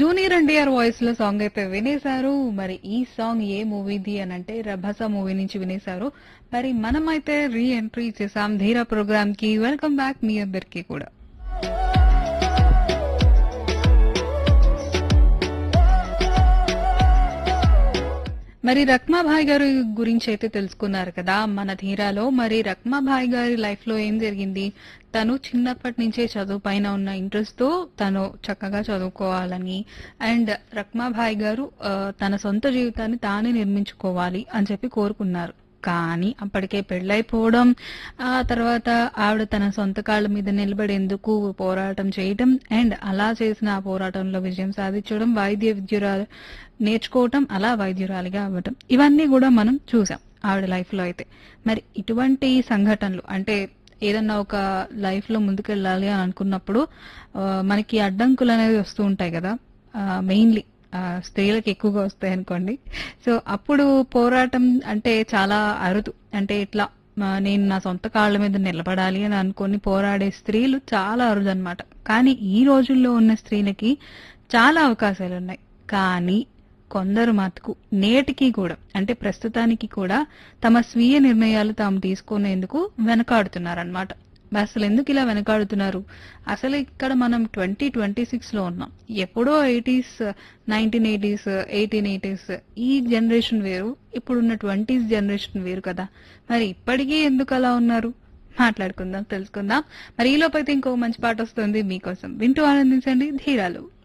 junior NTR voice లో song అయితే వినేశారు మరి ఈ సాంగ్ ఏ మూవీది అని అంటే రభస మూవీ నుంచి వినేశారు మరి మనమైతే రీ ఎంట్రీ చేసాం ధీరా ప్రోగ్రామ్ కి వెల్కమ్ బ్యాక్ మీ అందరికి కూడా మరి రక్మాభాయ్ గారి గురించి అయితే తెలుసుకున్నారు కదా మన ధీరాలో మరి రక్మాభాయ్ గారి లైఫ్ లో ఏం జరిగింది తను చిన్నప్పటి నుంచే చదువు పైన ఉన్న ఇంట్రెస్ట్ తో తను చక్కగా చదువుకోవాలని అండ్ రక్మాభాయ్ గారు ఆ, తన సొంత జీవితాన్ని తానే నిర్మించుకోవాలి అని చెప్పి కోరుకున్నారు కానీ అప్పటికే పెళ్ళైపోవడం ఆ తర్వాత ఆవిడ తన సొంత కాళ్ళ మీద నిలబడేందుకు పోరాటం చేయటం అండ్ అలా చేసిన ఆ పోరాటంలో విజయం సాధించడం వైద్య విద్యురాలు నేర్చుకోవటం అలా వైద్యురాలిగా అవ్వటం ఇవన్నీ కూడా మనం చూసాం ఆవిడ లైఫ్ లో అయితే మరి ఇటువంటి సంఘటనలు అంటే ఏదన్నా ఒక లైఫ్ లో ముందుకెళ్ళాలి అని అనుకున్నప్పుడు ఆ, మనకి అడ్డంకులు అనేవి వస్తూ ఉంటాయి కదా మెయిన్లీ స్త్రీలకు ఎక్కువగా వస్తాయి అనుకోండి సో అప్పుడు పోరాటం అంటే చాలా అరుదు అంటే ఇట్లా ఆ, నేను నా సొంత కాళ్ళ మీద నిలబడాలి అని అనుకొని పోరాడే స్త్రీలు చాలా అరుదు అనమాట కానీ ఈ రోజుల్లో ఉన్న స్త్రీలకి చాలా అవకాశాలు ఉన్నాయి కానీ కొందరు మటుకు నేటికి కూడా అంటే ప్రస్తుతానికి కూడా తమ స్వీయ నిర్ణయాలు తాము తీసుకునేందుకు వెనకాడుతున్నారన్నమాట అసలు ఎందుకు ఇలా వెనకాడుతున్నారు అసలు ఇక్కడ మనం ట్వంటీ ట్వంటీ సిక్స్ లో ఉన్నాం ఎప్పుడో eighties nineteen eighties eighteen eighties ఈ జనరేషన్ వేరు ఇప్పుడున్న ట్వంటీస్ జనరేషన్ వేరు కదా మరి ఇప్పటికీ ఎందుకు అలా ఉన్నారు మాట్లాడుకుందాం తెలుసుకుందాం మరి ఈ లోపైతే ఇంకో మంచి పాట వస్తుంది మీకోసం వింటూ ఆనందించండి ధీరాలు